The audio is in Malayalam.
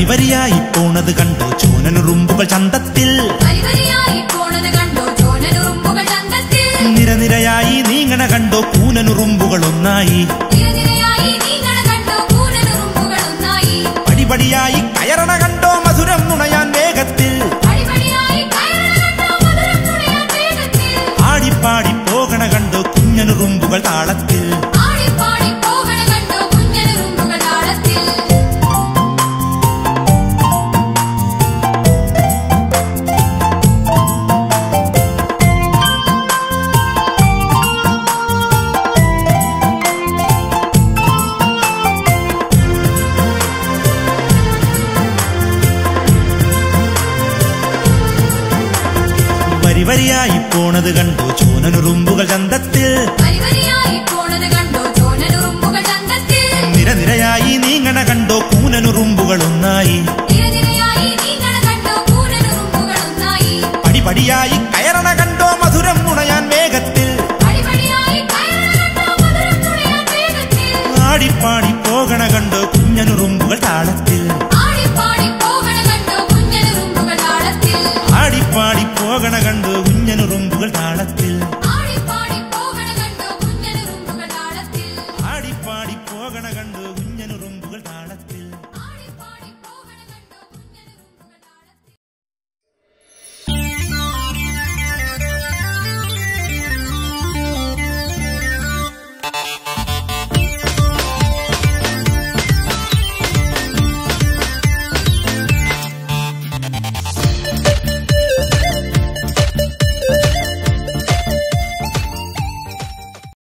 വരിവരിയായി പോണത് കണ്ടോ ചോനനുറുമ്പുകൾ ചന്തത്തിൽ വരിവരിയായി പോണത് കണ്ടോ ചോനനുറുമ്പുകൾ ചന്തത്തിൽ നിരനിരയായി നീങ്ങണ കണ്ടോ കൂനനുറുമ്പുകൾ ഒന്നായി നിരനിരയായി നീങ്ങണ കണ്ടോ കൂനനുറുമ്പുകൾ ഒന്നായി പടിപടിയായി കയറണ കണ്ടോ മധുരം നുണയാൻ വേഗത്തിൽ പടിപടിയായി കയറണ കണ്ടോ മധുരം തുണയാൻ വേഗത്തിൽ ആടിപ്പാടി പോകണ കണ്ടോ കുഞ്ഞനുറുമ്പുകൾ താളത്തിൽ ആടിപ്പാടി പോകണ കണ്ടോ കുഞ്ഞനുറുമ്പുകൾ താളത്തിൽ വരിവരിയായി പോണത് കണ്ടോ ചോനനുറുമ്പുകൾ ചന്തത്തിൽ വരിവരിയായി പോണത് കണ്ടോ ചോനനുറുമ്പുകൾ ചന്തത്തിൽ നിരനിരയായി നീങ്ങണ കണ്ടോ കൂനനുറുമ്പുകൾ